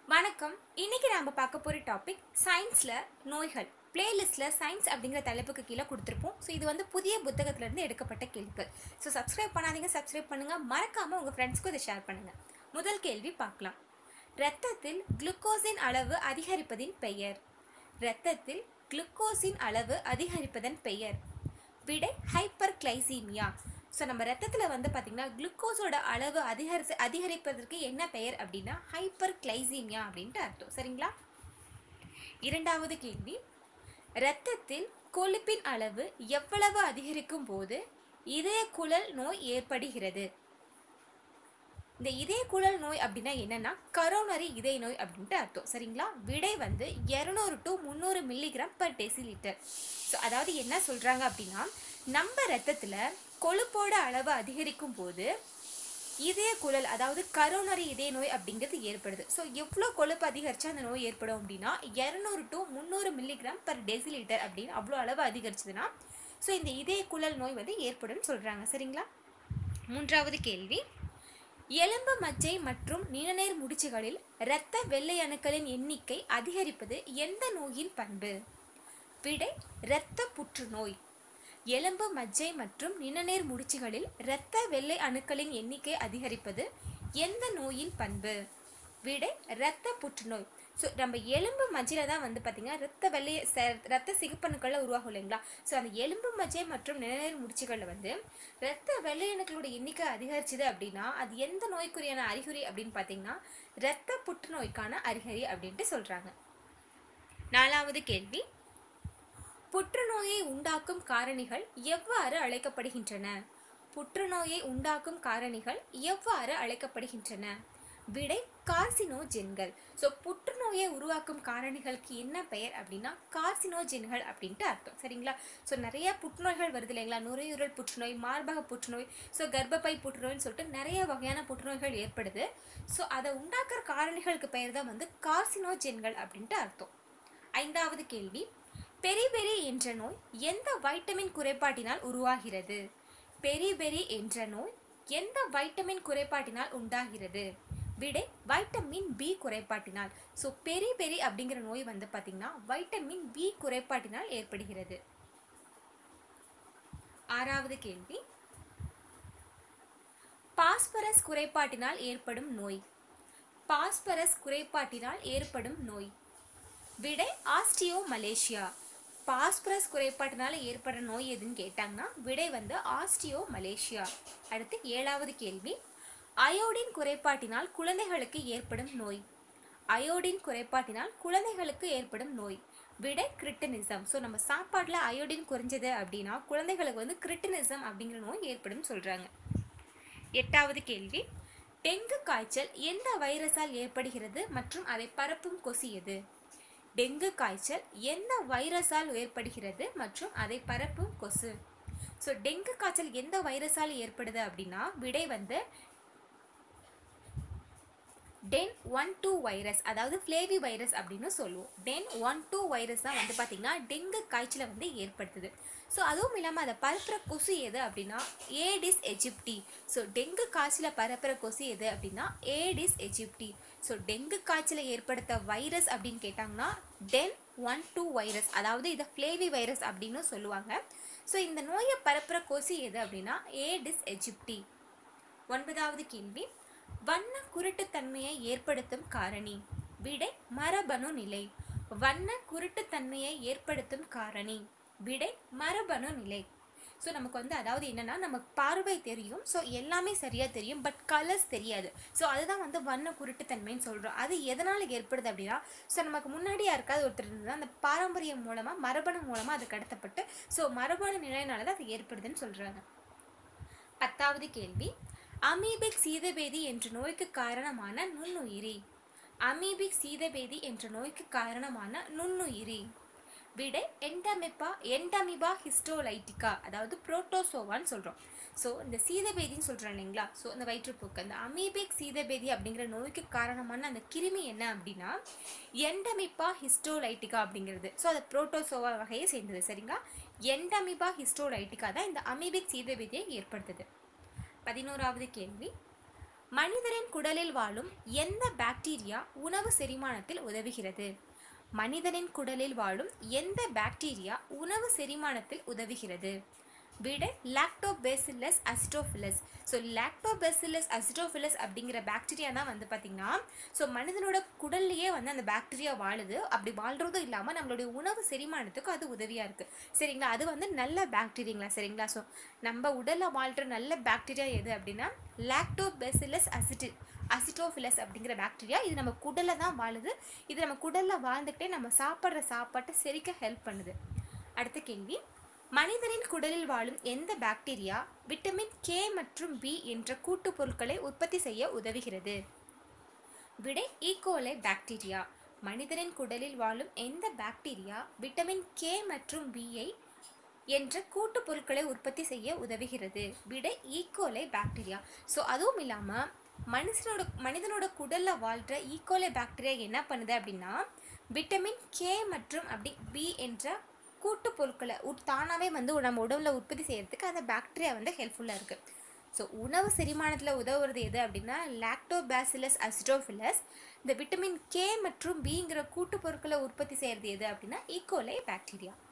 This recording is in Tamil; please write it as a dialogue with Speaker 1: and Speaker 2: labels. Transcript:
Speaker 1: வணக்கம் இன்னைக்கு நாம பார்க்க போற டாபிக் சயின்ஸ்ல நோய்கள் பிளேலிஸ்ட்ல சயின்ஸ் அப்படிங்கிற தலைப்புக்கு கீழே கொடுத்துருப்போம் ஸோ இது வந்து புதிய புத்தகத்துல இருந்து எடுக்கப்பட்ட கேள்விகள் ஸோ சப்ஸ்கிரைப் பண்ணாதீங்க சப்ஸ்கிரைப் பண்ணுங்க மறக்காம உங்க ஃப்ரெண்ட்ஸ்க்கும் இதை ஷேர் பண்ணுங்க முதல் கேள்வி பார்க்கலாம் இரத்தத்தில் குளுக்கோஸின் அளவு அதிகரிப்பதின் பெயர் இரத்தத்தில் குளுக்கோஸின் அளவு அதிகரிப்பதன் பெயர் விடை ஹைப்பர் கிளைசீமியா ஸோ நம்ம ரத்தத்தில் வந்து பார்த்திங்கன்னா குளுக்கோஸோட அளவு அதிகரித்து அதிகரிப்பதற்கு என்ன பெயர் அப்படின்னா ஹைப்பர் கிளைசீமியா அப்படின்ட்டு அர்த்தம் சரிங்களா இரண்டாவது கேள்வி இரத்தத்தில் கொழுப்பின் அளவு எவ்வளவு அதிகரிக்கும் போது இதய குழல் நோய் ஏற்படுகிறது இந்த இதய குழல் நோய் அப்படின்னா என்னன்னா கரோனரி இதய நோய் அப்படின்ட்டு அர்த்தம் சரிங்களா விடை வந்து இரநூறு டு முந்நூறு மில்லிகிராம் பர் டெசிலிட்டர் ஸோ அதாவது என்ன சொல்றாங்க அப்படின்னா நம்ம ரத்தத்துல கொழுப்போட அளவு அதிகரிக்கும் போது இதய குழல் அதாவது கரோனரி இதய நோய் அப்படிங்கிறது ஏற்படுது ஸோ எவ்வளோ கொழுப்பு அதிகரிச்சா அந்த நோய் ஏற்படும் அப்படின்னா இரநூறு டு முந்நூறு மில்லிகிராம் பர் டெசிலிட்டர் அப்படின்னு அவ்வளோ அளவு அதிகரிச்சதுன்னா ஸோ இந்த இதய குழல் நோய் வந்து ஏற்படும் சொல்றாங்க சரிங்களா மூன்றாவது கேள்வி எலும்பு மஜ்ஜை மற்றும் நிணநீர் முடிச்சுகளில் இரத்த வெள்ளை அணுக்களின் எண்ணிக்கை அதிகரிப்பது எந்த நோயின் பண்பு விடை இரத்த புற்றுநோய் எலும்பு மஜ்ஜை மற்றும் நிணநீர் முடிச்சுகளில் இரத்த வெள்ளை அணுக்களின் எண்ணிக்கை அதிகரிப்பது எந்த நோயின் பண்பு விடை இரத்த புற்றுநோய் ஸோ நம்ம எலும்பு மஜ்ஜையில தான் வந்து பார்த்தீங்கன்னா ரத்த வெள்ளை ச- ரத்த சிகப்பணுக்கள்ல உருவாகும் இல்லைங்களா ஸோ அந்த எலும்பு மஜ்ஜை மற்றும் நிணநீர் முடிச்சுகளில் வந்து ரத்த வெள்ளை அணுக்களோட எண்ணிக்கை அதிகரிச்சுது அப்படின்னா அது எந்த நோய்க்குரியான அறிகுறி அப்படின்னு பார்த்தீங்கன்னா இரத்த புற்றுநோய்க்கான அறிகுறி அப்படின்ட்டு சொல்றாங்க நாலாவது கேள்வி புற்றுநோயை உண்டாக்கும் காரணிகள் எவ்வாறு அழைக்கப்படுகின்றன புற்றுநோயை உண்டாக்கும் காரணிகள் எவ்வாறு அழைக்கப்படுகின்றன விடை கார்சினோஜென்கள் ஸோ புற்றுநோயை உருவாக்கும் காரணிகளுக்கு என்ன பெயர் அப்படின்னா கார்சினோஜென்கள் அப்படின்ட்டு அர்த்தம் சரிங்களா ஸோ நிறைய புற்றுநோய்கள் வருது இல்லைங்களா நுரையீரல் புற்றுநோய் மார்பக புற்றுநோய் ஸோ கர்ப்பப்பை புற்றுநோய்னு சொல்லிட்டு நிறைய வகையான புற்றுநோய்கள் ஏற்படுது ஸோ அதை உண்டாக்குற காரணிகளுக்கு பெயர் தான் வந்து கார்சினோஜென்கள் அப்படின்ட்டு அர்த்தம் ஐந்தாவது கேள்வி பெரிபெரி என்ற நோய் எந்த வைட்டமின் குறைபாட்டினால் உருவாகிறது பெரிபெரி என்ற நோய் எந்த வைட்டமின் குறைபாட்டினால் உண்டாகிறது விடை வைட்டமின் பி குறைபாட்டினால் ஸோ பெரிபெரி அப்படிங்கிற நோய் வந்து பார்த்தீங்கன்னா வைட்டமின் பி குறைபாட்டினால் ஏற்படுகிறது ஆறாவது கேள்வி பாஸ்பரஸ் குறைபாட்டினால் ஏற்படும் நோய் பாஸ்பரஸ் குறைபாட்டினால் ஏற்படும் நோய் விடை ஆஸ்டியோ மலேசியா பாஸ்பரஸ் குறைபாட்டினால ஏற்படுற நோய் எதுன்னு கேட்டாங்கன்னா விடை வந்து ஆஸ்டியோ மலேசியா அடுத்து ஏழாவது கேள்வி அயோடின் குறைபாட்டினால் குழந்தைகளுக்கு ஏற்படும் நோய் அயோடின் குறைபாட்டினால் குழந்தைகளுக்கு ஏற்படும் நோய் விடை கிரிட்டனிசம் ஸோ நம்ம சாப்பாட்டில் அயோடின் குறைஞ்சது அப்படின்னா குழந்தைகளுக்கு வந்து கிரிட்டனிசம் அப்படிங்கிற நோய் ஏற்படும் சொல்கிறாங்க எட்டாவது கேள்வி டெங்கு காய்ச்சல் எந்த வைரஸால் ஏற்படுகிறது மற்றும் அதை பரப்பும் கொசு எது டெங்கு காய்ச்சல் எந்த வைரஸால் ஏற்படுகிறது மற்றும் அதை பரப்பும் கொசு ஸோ டெங்கு காய்ச்சல் எந்த வைரஸால் ஏற்படுது அப்படின்னா விடை வந்து டென் ஒன் டூ வைரஸ் அதாவது ஃப்ளேவி வைரஸ் அப்படின்னு சொல்லுவோம் டென் ஒன் டூ வைரஸ் தான் வந்து பார்த்திங்கன்னா டெங்கு காய்ச்சலை வந்து ஏற்படுத்துது ஸோ அதுவும் இல்லாமல் அதை பரப்புற கொசு எது அப்படின்னா ஏடிஸ் எஜிப்டி ஸோ டெங்கு காய்ச்சலை பரப்புற கொசு எது அப்படின்னா ஏடிஸ் எஜிப்டி ஸோ டெங்கு காய்ச்சலை ஏற்படுத்த வைரஸ் அப்படின்னு கேட்டாங்கன்னா டென் ஒன் டூ வைரஸ் அதாவது இதை ஃப்ளேவி வைரஸ் அப்படின்னு சொல்லுவாங்க ஸோ இந்த நோயை பரப்புற கொசு எது அப்படின்னா ஏடிஸ் எஜிப்டி ஒன்பதாவது கேள்வி வண்ண குருட்டுத்தன்மையை ஏற்படுத்தும் காரணி விடை மரபணு நிலை வண்ண குருட்டுத்தன்மையை ஏற்படுத்தும் காரணி விடை மரபணு நிலை ஸோ நமக்கு வந்து அதாவது என்னன்னா நமக்கு பார்வை தெரியும் ஸோ எல்லாமே சரியாக தெரியும் பட் கலர்ஸ் தெரியாது ஸோ அதுதான் வந்து வண்ண குருட்டுத்தன்மைன்னு சொல்கிறோம் அது எதனால் ஏற்படுது அப்படின்னா ஸோ நமக்கு முன்னாடி யாருக்காவது ஒருத்தர் இருந்தது அந்த பாரம்பரியம் மூலமாக மரபணு மூலமாக அது கடத்தப்பட்டு ஸோ மரபணு நிலையினால தான் அது ஏற்படுதுன்னு சொல்கிறாங்க பத்தாவது கேள்வி அமீபிக் சீதபேதி என்ற நோய்க்கு காரணமான நுண்ணுயிரி அமீபிக் சீதபேதி என்ற நோய்க்கு காரணமான நுண்ணுயிரி விடை என்டமிப்பா என்டமிபா ஹிஸ்டோலைட்டிகா அதாவது புரோட்டோசோவான்னு சொல்கிறோம் ஸோ இந்த சீதபேதின்னு சொல்கிறோம் இல்லைங்களா ஸோ இந்த வயிற்றுப்போக்கு அந்த அமீபிக் சீதபேதி அப்படிங்கிற நோய்க்கு காரணமான அந்த கிருமி என்ன அப்படின்னா என்டமிப்பா ஹிஸ்டோலைட்டிகா அப்படிங்கிறது ஸோ அது புரோட்டோசோவா வகையை சேர்ந்தது சரிங்களா என்டமிபா ஹிஸ்டோலைட்டிகா தான் இந்த அமீபிக் சீதபேதியை ஏற்படுத்துது பதினோராவது கேள்வி மனிதரின் குடலில் வாழும் எந்த பாக்டீரியா உணவு செரிமானத்தில் உதவுகிறது மனிதனின் குடலில் வாழும் எந்த பாக்டீரியா உணவு செரிமானத்தில் உதவுகிறது விடை Lactobacillus acidophilus so Lactobacillus acidophilus அப்படிங்கிற பாக்டீரியா தான் வந்து பார்த்திங்கன்னா ஸோ மனிதனோட குடல்லையே வந்து அந்த பாக்டீரியா வாழுது அப்படி வாழ்கிறதும் இல்லாமல் நம்மளுடைய உணவு செரிமானத்துக்கு அது உதவியாக இருக்குது சரிங்களா அது வந்து நல்ல பாக்டீரியாங்களா சரிங்களா ஸோ நம்ம உடலில் வாழ்கிற நல்ல பாக்டீரியா எது அப்படின்னா லாக்டோபேசில்லஸ் அசிட்டி அசிட்டோஃபிலஸ் அப்படிங்கிற பாக்டீரியா இது நம்ம குடலில் தான் வாழுது இது நம்ம குடலில் வாழ்ந்துக்கிட்டே நம்ம சாப்பிட்ற சாப்பாட்டை செரிக்க ஹெல்ப் பண்ணுது அடுத்த கேள்வி மனிதனின் குடலில் வாழும் எந்த பாக்டீரியா விட்டமின் கே மற்றும் பி என்ற கூட்டுப் பொருட்களை உற்பத்தி செய்ய உதவுகிறது விடை ஈகோலை பாக்டீரியா மனிதனின் குடலில் வாழும் எந்த பாக்டீரியா விட்டமின் கே மற்றும் பியை என்ற கூட்டுப் பொருட்களை உற்பத்தி செய்ய உதவுகிறது விடை ஈகோலை பாக்டீரியா ஸோ அதுவும் இல்லாமல் மனுஷனோட மனிதனோட குடலில் வாழ்கிற ஈகோலை பாக்டீரியா என்ன பண்ணுது அப்படின்னா விட்டமின் கே மற்றும் அப்படி பி என்ற கூட்டு பொருட்களை உட் தானாகவே வந்து நம்ம உடம்புல உற்பத்தி செய்யறதுக்கு அந்த பாக்டீரியா வந்து ஹெல்ப்ஃபுல்லாக இருக்குது ஸோ உணவு செரிமானத்தில் உதவுறது எது அப்படின்னா லாக்டோபாசிலஸ் அசிட்டோஃபிலஸ் இந்த விட்டமின் கே மற்றும் பிங்கிற கூட்டு பொருட்களை உற்பத்தி செய்கிறது எது அப்படின்னா ஈகோலை பாக்டீரியா